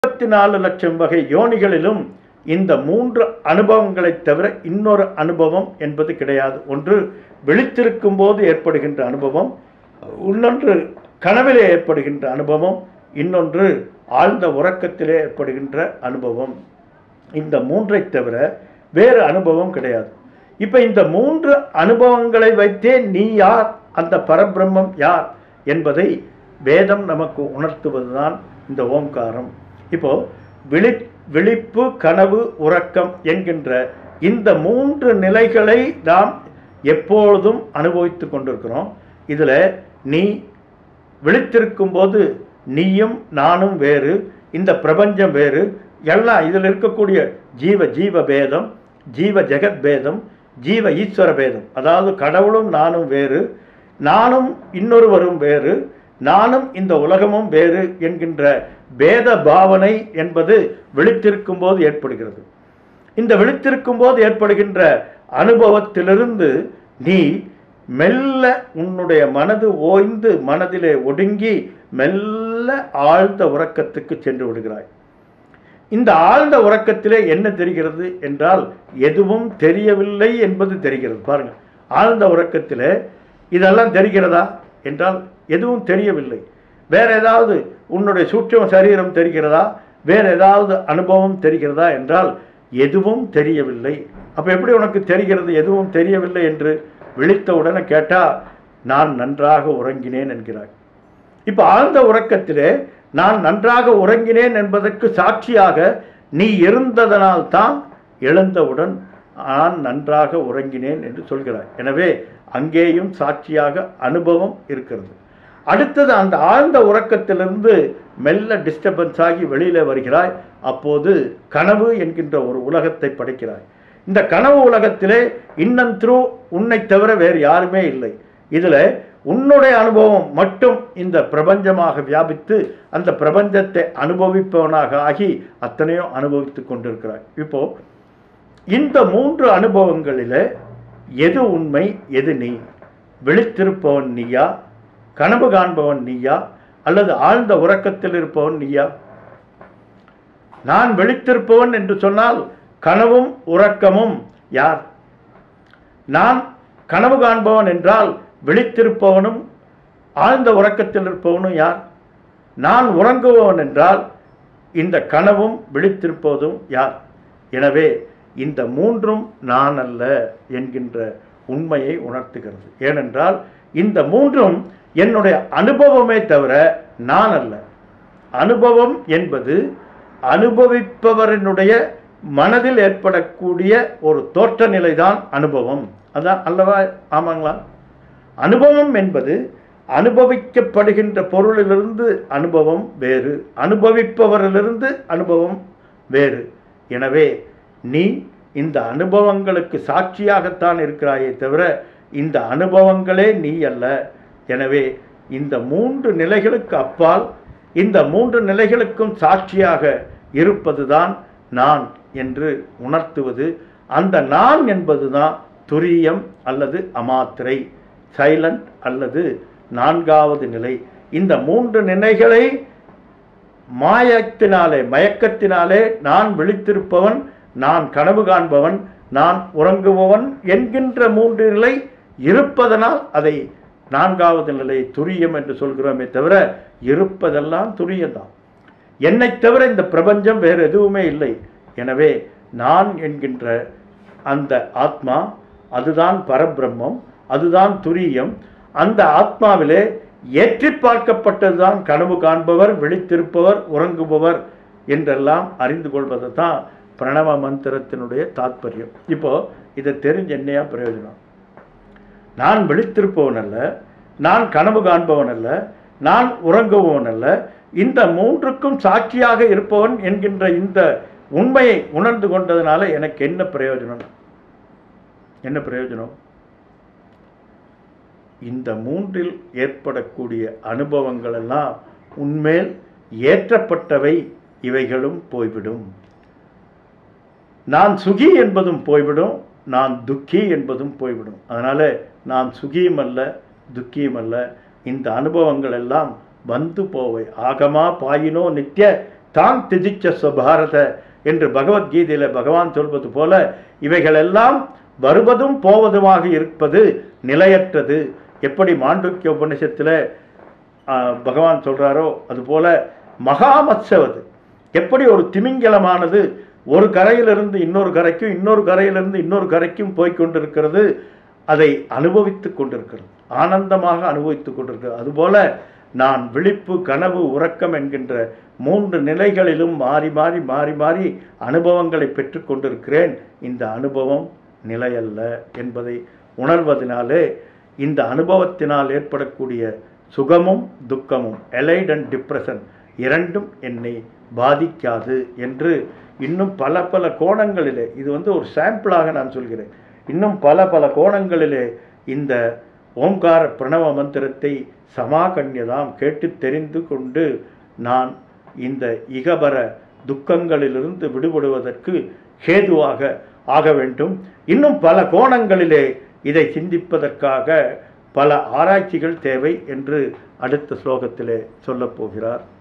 இருபத்தி நாலு லட்சம் வகை யோனிகளிலும் இந்த மூன்று அனுபவங்களைத் தவிர இன்னொரு அனுபவம் என்பது கிடையாது ஒன்று விழித்திருக்கும் போது ஏற்படுகின்ற அனுபவம் இன்னொன்று கனவிலே ஏற்படுகின்ற அனுபவம் இன்னொன்று ஆழ்ந்த உறக்கத்திலே ஏற்படுகின்ற அனுபவம் இந்த மூன்றைத் தவிர வேறு அனுபவம் கிடையாது இப்போ இந்த மூன்று அனுபவங்களை வைத்தே நீ யார் அந்த பரபிரம்மம் யார் என்பதை வேதம் நமக்கு உணர்த்துவதுதான் இந்த ஓம்காரம் இப்போ விழி விழிப்பு கனவு உறக்கம் என்கின்ற இந்த மூன்று நிலைகளை நாம் எப்பொழுதும் அனுபவித்து கொண்டிருக்கிறோம் இதில் நீ விழித்திருக்கும் போது நீயும் நானும் வேறு இந்த பிரபஞ்சம் வேறு எல்லாம் இதில் இருக்கக்கூடிய ஜீவ ஜீவ பேதம் ஜீவ ஜெகத் பேதம் ஜீவ ஈஸ்வர பேதம் அதாவது கடவுளும் நானும் வேறு நானும் இன்னொருவரும் வேறு நானும் இந்த உலகமும் வேறு என்கின்ற பேத பாவனை என்பது விழித்திருக்கும் போது ஏற்படுகிறது இந்த விழித்திருக்கும் போது ஏற்படுகின்ற அனுபவத்திலிருந்து நீ மெல்ல உன்னுடைய மனது ஓய்ந்து மனதிலே ஒடுங்கி மெல்ல ஆழ்ந்த உறக்கத்துக்கு சென்று விடுகிறாய் இந்த ஆழ்ந்த உறக்கத்திலே என்ன தெரிகிறது என்றால் எதுவும் தெரியவில்லை என்பது தெரிகிறது பாருங்க ஆழ்ந்த உறக்கத்திலே இதெல்லாம் தெரிகிறதா என்றால் எதுவும் தெரியவில்லை வேற ஏதாவது உன்னுடைய சூட்சம சரீரம் தெரிகிறதா வேற ஏதாவது அனுபவம் தெரிகிறதா என்றால் எதுவும் தெரியவில்லை அப்போ எப்படி உனக்கு தெரிகிறது எதுவும் தெரியவில்லை என்று விழித்த உடனே கேட்டால் நான் நன்றாக உறங்கினேன் என்கிறாய் இப்போ ஆழ்ந்த உறக்கத்திலே நான் நன்றாக உறங்கினேன் என்பதற்கு சாட்சியாக நீ இருந்ததனால் தான் எழுந்தவுடன் நான் நன்றாக உறங்கினேன் என்று சொல்கிறாய் எனவே அங்கேயும் சாட்சியாக அனுபவம் இருக்கிறது அடுத்தது அந்த ஆழ்ந்த உறக்கத்திலிருந்து மெல்ல டிஸ்டர்பன்ஸ் ஆகி வெளியில் வருகிறாய் அப்போது கனவு என்கின்ற ஒரு உலகத்தை படைக்கிறாய் இந்த கனவு உலகத்திலே இன்னன் த்ரூ உன்னை தவிர வேறு யாருமே இல்லை இதில் உன்னுடைய அனுபவம் மட்டும் இந்த பிரபஞ்சமாக வியாபித்து அந்த பிரபஞ்சத்தை அனுபவிப்பவனாக ஆகி அத்தனையோ அனுபவித்து கொண்டிருக்கிறாய் இப்போ இந்த மூன்று அனுபவங்களில் எது உண்மை எது நீ விழித்திருப்பவன் நீயா கனவு காண்பவன் நீயா அல்லது ஆழ்ந்த உறக்கத்தில் இருப்பவன் நீயா நான் விழித்திருப்பவன் என்று சொன்னால் கனவும் உறக்கமும் யார் நான் கனவு காண்பவன் என்றால் விழித்திருப்பவனும் ஆழ்ந்த உறக்கத்தில் இருப்பவனும் யார் நான் உறங்குபவன் என்றால் இந்த கனவும் விழித்திருப்பதும் யார் எனவே இந்த மூன்றும் நான் அல்ல என்கின்ற உண்மையை உணர்த்துகிறது ஏனென்றால் இந்த மூன்றும் என்னுடைய அனுபவமே தவிர நான் அல்ல அனுபவம் என்பது அனுபவிப்பவரினுடைய மனதில் ஏற்படக்கூடிய ஒரு தோற்ற நிலைதான் அனுபவம் அதான் அல்லவா ஆமாங்களா அனுபவம் என்பது அனுபவிக்கப்படுகின்ற பொருளிலிருந்து அனுபவம் வேறு அனுபவிப்பவரிலிருந்து அனுபவம் வேறு எனவே நீ இந்த அனுபவங்களுக்கு சாட்சியாகத்தான் இருக்கிறாயே தவிர இந்த அனுபவங்களே நீ அல்ல எனவே இந்த மூன்று நிலைகளுக்கு அப்பால் இந்த மூன்று நிலைகளுக்கும் சாட்சியாக இருப்பதுதான் நான் என்று உணர்த்துவது அந்த நான் என்பதுதான் துரியம் அல்லது அமாத்திரை சைலண்ட் அல்லது நான்காவது நிலை இந்த மூன்று நிலைகளை மாயத்தினாலே மயக்கத்தினாலே நான் விழித்திருப்பவன் நான் கனவு காண்பவன் நான் உறங்குபவன் என்கின்ற மூன்று நிலை இருப்பதனால் அதை நான்காவது நிலை துரியம் என்று சொல்கிறோமே தவிர இருப்பதெல்லாம் துரியம்தான் என்னைத் தவிர இந்த பிரபஞ்சம் வேறு எதுவுமே இல்லை எனவே நான் என்கின்ற அந்த ஆத்மா அதுதான் பரபிரம்மம் அதுதான் துரியம் அந்த ஆத்மாவிலே ஏற்றி பார்க்கப்பட்டதுதான் கனவு காண்பவர் விழித்திருப்பவர் உறங்குபவர் என்றெல்லாம் அறிந்து கொள்வது தான் பிரணவ மந்திரத்தினுடைய தாத்பரியம் இப்போ இதை தெரிஞ்ச என்னையா பிரயோஜனம் நான் விழித்திருப்பவன் அல்ல நான் கனவு காண்பவன் அல்ல நான் உறங்குபவன் அல்ல இந்த மூன்றுக்கும் சாட்சியாக இருப்பவன் என்கின்ற இந்த உண்மையை உணர்ந்து கொண்டதுனால எனக்கு என்ன பிரயோஜனம் என்ன பிரயோஜனம் இந்த மூன்றில் ஏற்படக்கூடிய அனுபவங்கள் எல்லாம் உன்மேல் ஏற்றப்பட்டவை இவைகளும் போய்விடும் நான் சுகி என்பதும் போய்விடும் நான் துக்கி என்பதும் போய்விடும் அதனால் நான் சுகியும் அல்ல துக்கியும் அல்ல இந்த அனுபவங்கள் எல்லாம் வந்து போவை ஆகமா பாயினோ நித்திய தாங் திதிச்ச சுபாரத என்று பகவத்கீதையில் பகவான் சொல்வது போல இவைகளெல்லாம் வருவதும் போவதுமாக இருப்பது நிலையற்றது எப்படி மாண்டூக்கிய உபநிஷத்தில் பகவான் சொல்கிறாரோ அதுபோல மகாமத்சவது எப்படி ஒரு திமிங்கலமானது ஒரு கரையிலிருந்து இன்னொரு கரைக்கும் இன்னொரு கரையிலிருந்து இன்னொரு கரைக்கும் போய் கொண்டிருக்கிறது அதை அனுபவித்து கொண்டிருக்கிறது ஆனந்தமாக அனுபவித்து கொண்டிருக்கிறது அதுபோல நான் விழிப்பு கனவு உறக்கம் என்கின்ற மூன்று நிலைகளிலும் மாறி மாறி மாறி மாறி அனுபவங்களை பெற்று கொண்டிருக்கிறேன் இந்த அனுபவம் நிலையல்ல என்பதை உணர்வதனாலே இந்த அனுபவத்தினால் ஏற்படக்கூடிய சுகமும் துக்கமும் எலைட் அண்ட் டிப்ரெஷன் இரண்டும் என்னை பாதிக்காது என்று இன்னும் பல பல கோணங்களிலே இது வந்து ஒரு சாம்பிளாக நான் சொல்கிறேன் இன்னும் பல பல கோணங்களிலே இந்த ஓம்கார பிரணவ மந்திரத்தை சமாகன்யதாம் கேட்டு தெரிந்து கொண்டு நான் இந்த இகபர துக்கங்களிலிருந்து விடுபடுவதற்கு ஹேதுவாக ஆக வேண்டும் இன்னும் பல கோணங்களிலே இதை சிந்திப்பதற்காக பல ஆராய்ச்சிகள் தேவை என்று அடுத்த ஸ்லோகத்திலே சொல்லப் போகிறார்